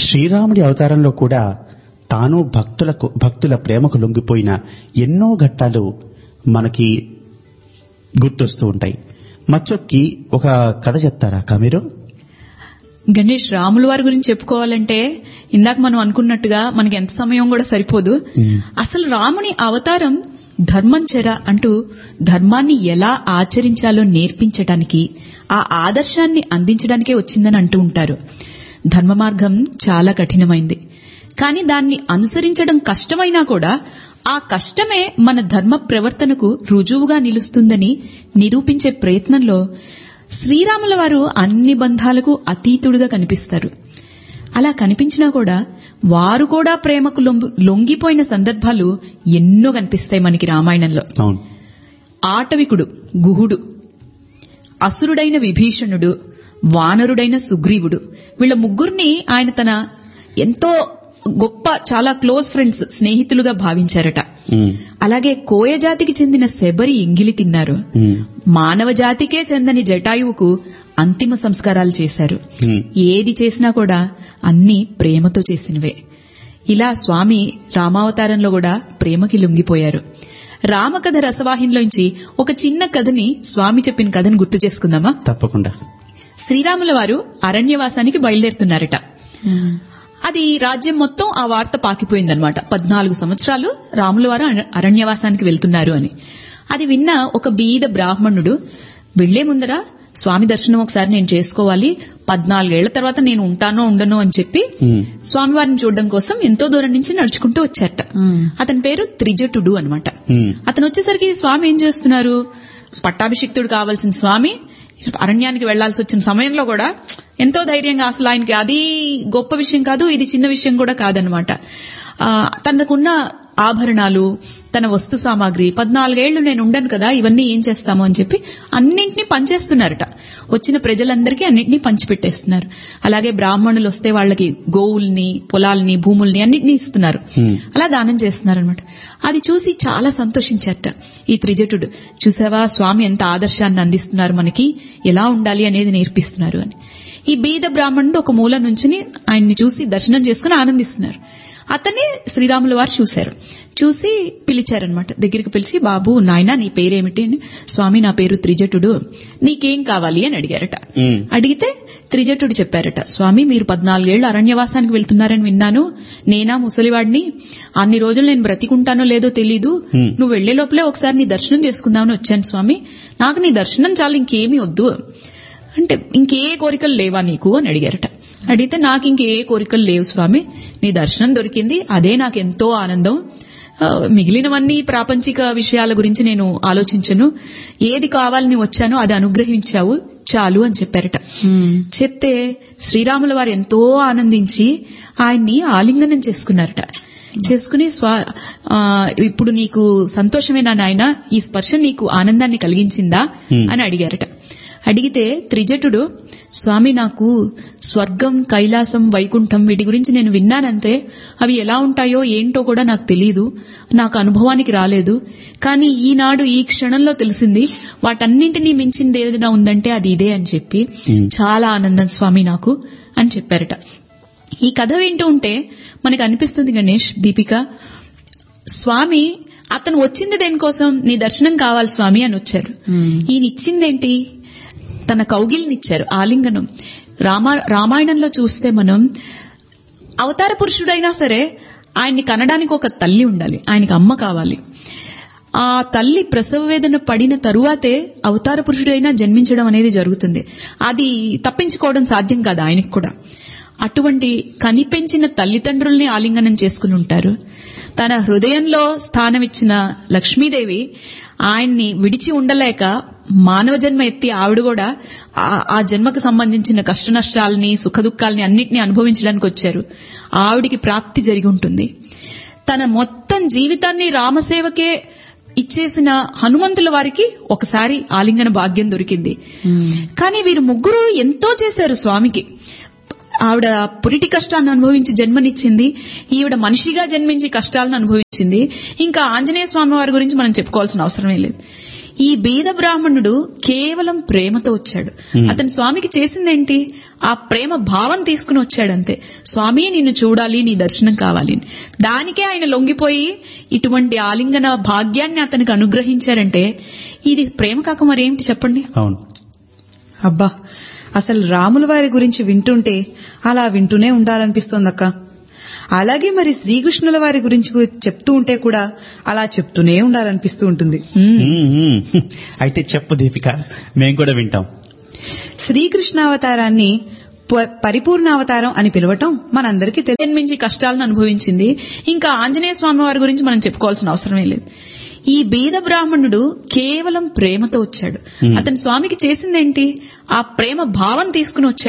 శ్రీరాముడి అవతారంలో కూడా తాను భక్తులకు భక్తుల ప్రేమకు లొంగిపోయిన ఎన్నో ఘట్టాలు మనకి గుర్తొస్తూ ఉంటాయి మచ్చొక్కి ఒక కథ చెప్తారా అక్క మీరు గణేష్ రాముల వారి గురించి చెప్పుకోవాలంటే ఇందాక మనం అనుకున్నట్టుగా మనకి ఎంత సమయం కూడా సరిపోదు అసలు రాముని అవతారం ధర్మం చెర అంటూ ధర్మాన్ని ఎలా ఆచరించాలో నేర్పించడానికి ఆ ఆదర్శాన్ని అందించడానికే వచ్చిందని అంటూ ఉంటారు ధర్మ మార్గం చాలా కఠినమైంది కానీ దాన్ని అనుసరించడం కష్టమైనా కూడా ఆ కష్టమే మన ధర్మ ప్రవర్తనకు రుజువుగా నిలుస్తుందని నిరూపించే ప్రయత్నంలో శ్రీరాముల వారు అన్ని బంధాలకు అతీతుడుగా కనిపిస్తారు అలా కనిపించినా కూడా వారు కూడా ప్రేమకు లొంగు- లొంగిపోయిన సందర్భాలు ఎన్నో కనిపిస్తాయి మనకి రామాయణంలో అవును ఆటవికుడు గుహుడు అసురుడైన విభీషణుడు వానరుడైన సుగ్రీవుడు వీళ్ళ ముగ్గురిని ఆయన తన ఎంతో గొప్ప చాలా క్లోజ్ ఫ్రెండ్స్ స్నేహితులుగా భావించారట ఉమ్, అలాగే కోయ జాతికి చెందిన శబరి ఎంగిలి తిన్నారు ఉమ్, మానవ జాతికే చెందని జటాయువుకు అంతిమ సంస్కారాలు చేశారు ఉమ్. ఏది చేసినా కూడా అన్ని ప్రేమతో చేసినవే ఇలా స్వామి రామావతారంలో కూడా ప్రేమకి లొంగిపోయారు రామకథ రసవాహినిలోంచి ఒక చిన్న కథని స్వామి చెప్పిన కథని గుర్తు చేసుకుందామా తప్పకుండా శ్రీరాముల వారు అరణ్యవాసానికి బయలుదేరుతున్నారట అది రాజ్యం మొత్తం ఆ వార్త పాకిపోయిందనమాట పద్నాలుగు సంవత్సరాలు రాముల వారు అర- అరణ్యవాసానికి వెళ్తున్నారు అని అది విన్న ఒక బీద బ్రాహ్మణుడు వెళ్లే ముందర స్వామి దర్శనం ఒకసారి నేను చేసుకోవాలి పద్నాలుగేళ్ల తర్వాత నేను ఉంటానో ఉండనో అని చెప్పి ఉమ్, స్వామివారిని చూడడం కోసం ఎంతో దూరం నుంచి నడుచుకుంటూ వచ్చారట అతని పేరు త్రిజటుడు అనమాట ఉమ్, అతను వచ్చేసరికి స్వామి ఏం చేస్తున్నారు పట్టాభిషిక్తుడు కావాల్సిన స్వామి అరణ్యానికి వెళ్లాల్సి వచ్చిన సమయంలో కూడా ఎంతో ధైర్యంగా అసలు ఆయనకి అది గొప్ప విషయం కాదు ఇది చిన్న విషయం కూడా కాదనమాట ఆ, తనకున్న ఆభరణాలు తన వస్తు సామాగ్రి పద్నాలుగేళ్లు నేను ఉండను కదా ఇవన్నీ ఏం చేస్తాము అని చెప్పి అన్నింటినీ పంచేస్తున్నారట వచ్చిన ప్రజలందరికీ అన్నింటినీ పంచిపెట్టేస్తున్నారు అలాగే బ్రాహ్మణులు వస్తే వాళ్ళకి గోవుల్ని పొలాల్ని భూముల్ని అన్నింటినీ ఇస్తున్నారు Hmm. అలా దానం చేస్తున్నారు అనమాట అది చూసి చాలా సంతోషించారట ఈ త్రిజటుడు చూసావా స్వామి ఎంత ఆదర్శాన్ని అందిస్తున్నారు మనకి ఎలా ఉండాలి అనేది నేర్పిస్తున్నారు అని ఈ బీద బ్రాహ్మణుడు ఒక మూల నుంచుని ఆయన్ని చూసి దర్శనం చేసుకుని ఆనందిస్తున్నారు అతన్ని శ్రీరాముల వారు చూశారు చూసి పిలిచారనమాట దగ్గరికి పిలిచి బాబు నాయనా నీ పేరేమిటి అని స్వామి నా పేరు త్రిజటుడు నీకేం కావాలి అని అడిగారట ఉమ్, అడిగితే త్రిజటుడు చెప్పారట స్వామి మీరు పద్నాలుగేళ్లు అరణ్యవాసానికి వెళ్తున్నారని విన్నాను నేనా ముసలివాడిని అన్ని రోజులు నేను బ్రతికుంటానో లేదో తెలీదు Hmm. నువ్వు వెళ్లే లోపలే ఒకసారి నీ దర్శనం చేసుకుందామని వచ్చాను స్వామి నాకు నీ దర్శనం చాలు ఇంకేమీ వద్దు అంటే ఇంకే కోరికలు లేవా నీకు అని అడిగారట అడిగితే నాకు ఇంకే కోరికలు లేవు స్వామి నీ దర్శనం దొరికింది అదే నాకు ఎంతో ఆనందం ఆ, మిగిలినవన్నీ ప్రాపంచిక విషయాల గురించి నేను ఆలోచించను ఏది కావాలని వచ్చానో అది అనుగ్రహించావు చాలు అని చెప్పారట చెప్తే శ్రీరాముల వారు ఎంతో ఆనందించి ఆయన్ని ఆలింగనం చేసుకున్నారట చేసుకుని స్వా ఆ, ఇప్పుడు నీకు సంతోషమేనా నాయన ఈ స్పర్శ నీకు ఆనందాన్ని కలిగించిందా Hmm. అని అడిగారట అడిగితే త్రిజటుడు స్వామి నాకు స్వర్గం కైలాసం వైకుంఠం వీటి గురించి నేను విన్నానంతే అవి ఎలా ఉంటాయో ఏంటో కూడా నాకు తెలియదు నాకు అనుభవానికి రాలేదు కానీ ఈనాడు ఈ క్షణంలో తెలిసింది వాటన్నింటినీ మించింది ఏదైనా ఉందంటే అది ఇదే అని చెప్పి Hmm. చాలా ఆనందం స్వామి నాకు అని చెప్పారట ఈ కథ వింటూ ఉంటే మనకు అనిపిస్తుంది గణేష్ దీపిక స్వామి అతను వచ్చింది దేనికోసం నీ దర్శనం కావాలి స్వామి అని వచ్చారు ఈయన ఇచ్చిందేంటి తన కౌగిల్నిచ్చారు ఆలింగనం రామా రామాయణంలో చూస్తే మనం అవతార పురుషుడైనా సరే ఆయన్ని కనడానికి ఒక తల్లి ఉండాలి ఆయనకి అమ్మ కావాలి ఆ తల్లి ప్రసవ వేదన పడిన తరువాతే అవతార పురుషుడైనా జన్మించడం అనేది జరుగుతుంది అది తప్పించుకోవడం సాధ్యం కాదు ఆయనకు కూడా అటువంటి కనిపెంచిన తల్లిదండ్రుల్ని ఆలింగనం చేసుకుని ఉంటారు తన హృదయంలో స్థానమిచ్చిన లక్ష్మీదేవి ఆయన్ని విడిచి ఉండలేక మానవ జన్మ ఎత్తి ఆవిడ కూడా ఆ- ఆ జన్మకు సంబంధించిన కష్ట నష్టాలని సుఖ దుఃఖాలని అన్నింటినీ అనుభవించడానికి వచ్చారు ఆవిడికి ప్రాప్తి జరిగి ఉంటుంది తన మొత్తం జీవితాన్ని రామసేవకే ఇచ్చేసిన హనుమంతుల వారికి ఒకసారి ఆలింగన భాగ్యం దొరికింది కానీ వీరు ముగ్గురు ఎంతో చేశారు స్వామికి ఆవిడ పురిటి కష్టాన్ని అనుభవించి జన్మనిచ్చింది ఈవిడ మనిషిగా జన్మించి కష్టాలను అనుభవించింది ఇంకా ఆంజనేయ స్వామి వారి గురించి మనం చెప్పుకోవాల్సిన అవసరమే లేదు ఈ బీద బ్రాహ్మణుడు కేవలం ప్రేమతో వచ్చాడు Hmm. అతని స్వామికి చేసిందేంటి ఆ ప్రేమ భావం తీసుకుని వచ్చాడంతే స్వామి నిన్ను చూడాలి నీ దర్శనం కావాలి అని. దానికే ఆయన లొంగిపోయి ఇటువంటి ఆలింగన భాగ్యాన్ని అతనికి అనుగ్రహించారంటే ఇది ప్రేమ కాక మరేమిటి చెప్పండి అవును అబ్బా అసలు రాముల వారి గురించి వింటుంటే అలా వింటూనే ఉండాలనిపిస్తోందక్క అలాగే మరి శ్రీకృష్ణుల వారి గురించి గు- చెప్తూ ఉంటే కూడా అలా చెప్తూనే ఉండాలనిపిస్తూ ఉంటుంది Hmm. మ్మ్, మ్మ్. అయితే చెప్పు దీపిక మేము కూడా వింటాం శ్రీకృష్ణావతారాన్ని ప- పరిపూర్ణావతారం అని పిలవటం మనందరికీ తెలుసు జన్మించి కష్టాలను అనుభవించింది ఇంకా ఆంజనేయ స్వామి వారి గురించి మనం చెప్పుకోవాల్సిన అవసరమే లేదు ఈ బీద బ్రాహ్మణుడు కేవలం ప్రేమతో వచ్చాడు Hmm. అతని స్వామికి చేసిందేంటి ఆ ప్రేమ భావం తీసుకుని వచ్చాడు